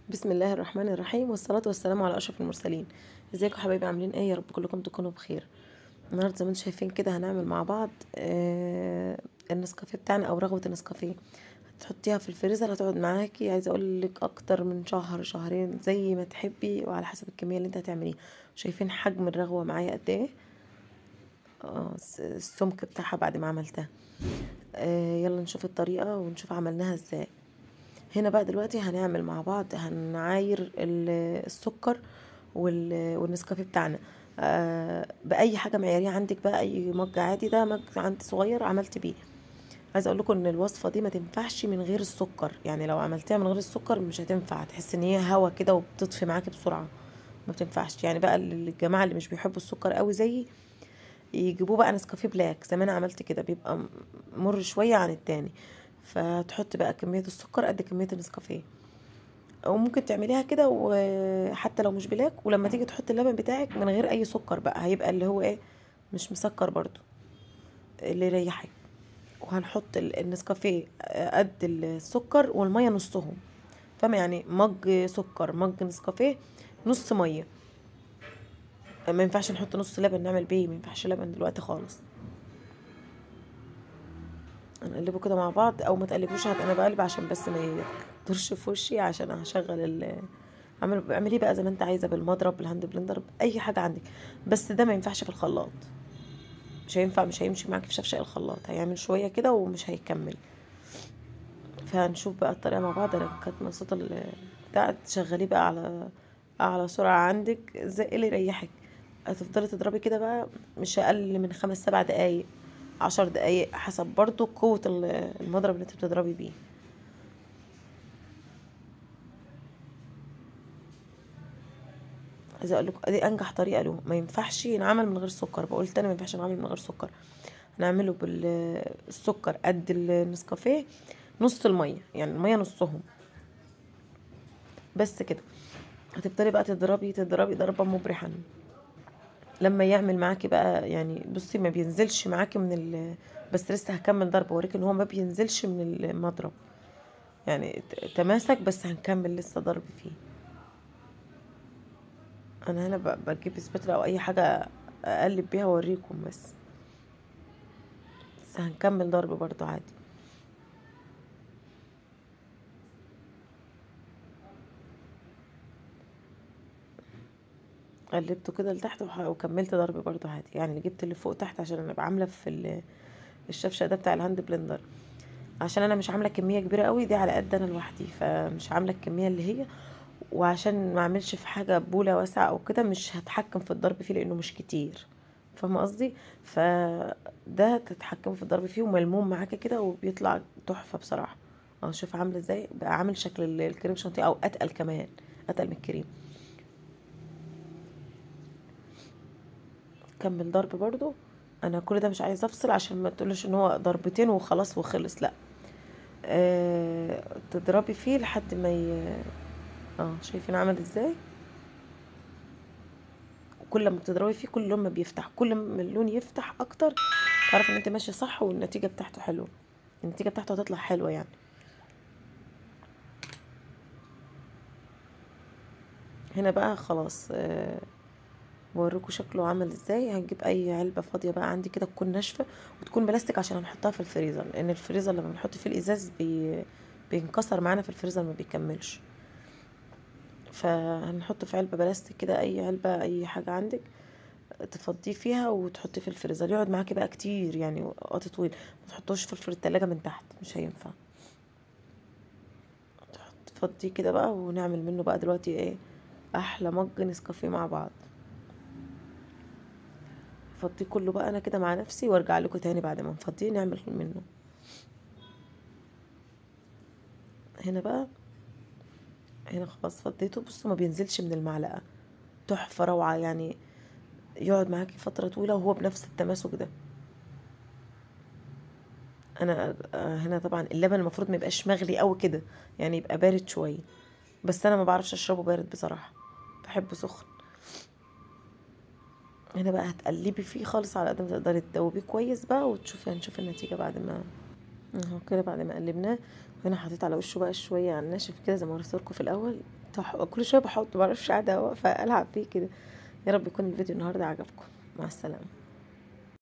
بسم الله الرحمن الرحيم والصلاة والسلام على أشرف المرسلين ازيكم يا حبايبي عاملين ايه يا رب كلكم تكونوا بخير النهارده زي ما انتم شايفين كده هنعمل مع بعض آه النسكافيه بتاعنا او رغوة النسكافيه هتحطيها في الفريزر هتقعد معاكي عايزه اقول لك اكتر من شهر شهرين زي ما تحبي وعلى حسب الكميه اللي انت هتعمليها شايفين حجم الرغوه معايا قد ايه اه الس- السمك بتاعها بعد ما عملتها آه يلا نشوف الطريقه ونشوف عملناها ازاي هنا بقى دلوقتي هنعمل مع بعض هنعاير ال- السكر وال- والنسكافيه بتاعنا آه، بأي حاجة معيارية عندك بقى أي مج عادي ده مج عندي صغير عملت بيه عايزة أقول لكم إن الوصفة دي ما تنفعش من غير السكر يعني لو عملتيها من غير السكر مش هتنفع تحس إن هي هوا كده وبتطفي معاكي بسرعة ما بتنفعش يعني بقى الجماعة اللي مش بيحبوا السكر قوي زيي يجيبوه بقى نسكافيه بلاك زي ما انا عملت كده بيبقى م- مر شويه عن التاني فتحط بقى كميه السكر قد كميه النسكافيه او ممكن تعمليها كده وحتى لو مش بلاك ولما تيجي تحط اللبن بتاعك من غير اي سكر بقى هيبقى اللي هو ايه مش مسكر برضو اللي يريحك وهنحط ال- النسكافيه قد السكر والميه نصهم فاهمه يعني مج سكر مج نسكافيه نص ميه ما ينفعش نحط نص لبن نعمل بيه ما ينفعش لبن دلوقتي خالص هنقلبه كده مع بعض او ما تقلبوش هت- انا بقلب عشان بس ما يطرش في وشي عشان هشغل ال اعمل اعمليه بقى زي ما انت عايزه بالمضرب بالهاند بلندر باي حاجه عندك بس ده ما ينفعش في الخلاط مش هينفع مش هيمشي معاكي في شفشق الخلاط هيعمل شويه كده ومش هيكمل فهنشوف بقى الطريقه مع بعض انا كانت مبسوطه ال- بتاع تشغليه بقى على اعلى سرعه عندك زي اللي يريحك هتفضلي تضربي كده بقى مش اقل من خمس سبع دقايق عشر دقايق حسب برضو قوة ال- المضرب اللي انت بتضربي بيه عايزه اقول لكم دي انجح طريقه له ما ينفعش ينعمل من غير سكر بقول تاني ما ينفعش ينعمل من غير سكر هنعمله بالسكر قد النسكافيه نص الميه يعني الميه نصهم بس كده هتفضلي بقى تضربي تضربي ضربه مبرحا لما يعمل معاكي بقى يعني بصي ما بينزلش معاكي من ال بس لسه هكمل ضرب اوريك ان هو ما بينزلش من المضرب يعني ت- تماسك بس هنكمل لسه ضرب فيه انا هنا ب- بجيب سباترا او اي حاجه اقلب بيها اوريكم بس بس هنكمل ضرب برضو عادي قلبته كده لتحت وح- وكملت ضرب برضو عادي يعني اللي جبت اللي فوق تحت عشان انا ابقى عامله في ال- الشفشه ده بتاع الهاند بلندر عشان انا مش عامله كميه كبيره قوي دي على قد انا لوحدي فمش عامله الكميه اللي هي وعشان ما اعملش في حاجه بوله واسعه او كده مش هتحكم في الضرب فيه لانه مش كتير فاهمه قصدي فده تتحكم في الضرب فيه وملموم معاكي كده وبيطلع تحفه بصراحه اه شوف عامله ازاي بقى عامل شكل ال- الكريم شانتيه او اتقل كمان اتقل من الكريم كمل ضرب برضو انا كل ده مش عايزه افصل عشان ما تقولش ان هو ضربتين وخلاص وخلص لا أه تضربي فيه لحد ما ي... اه شايفين عمل ازاي كل ما بتضربي فيه كل لون ما بيفتح كل ما اللون يفتح اكتر تعرف ان انت ماشيه صح والنتيجه بتاعته حلوه النتيجه بتاعته هتطلع حلوه يعني هنا بقى خلاص أه بوريكم شكله عامل ازاي هنجيب اي علبه فاضيه بقى عندي كده تكون ناشفه وتكون بلاستيك عشان هنحطها في الفريزر لان الفريزر لما بنحط فيه الازاز بي... بينكسر معانا في الفريزر ما بيكملش فهنحطه في علبه بلاستيك كده اي علبه اي حاجه عندك تفضيه فيها وتحطيه في الفريزر يقعد معاكي بقى كتير يعني وقت طويل ما تحطوش في الفرن التلاجة من تحت مش هينفع تحط تفضيه كده بقى ونعمل منه بقى دلوقتي ايه احلى مج نسكافيه مع بعض فضيه كله بقى انا كده مع نفسي وارجع لكم تاني بعد ما نفضيه نعمل منه هنا بقى هنا خلاص فضيته بصوا ما بينزلش من المعلقه تحفه روعه يعني يقعد معاكي فتره طويله وهو بنفس التماسك ده انا آه، هنا طبعا اللبن المفروض ما يبقاش مغلي قوي كده يعني يبقى بارد شويه بس انا ما بعرفش اشربه بارد بصراحه بحبه سخن هنا بقى هتقلبي فيه خالص على قد ما تقدري تدوبيه كويس بقى وتشوفي هنشوف النتيجة بعد ما اهو كده بعد ما قلبناه وهنا حطيت على وشه بقى شويه على الناشف كده زي ما وريت لكم في الاول تح- كل شويه بحط معرفش قاعده واقفه العب فيه كده يا رب يكون الفيديو النهارده عجبكم مع السلامه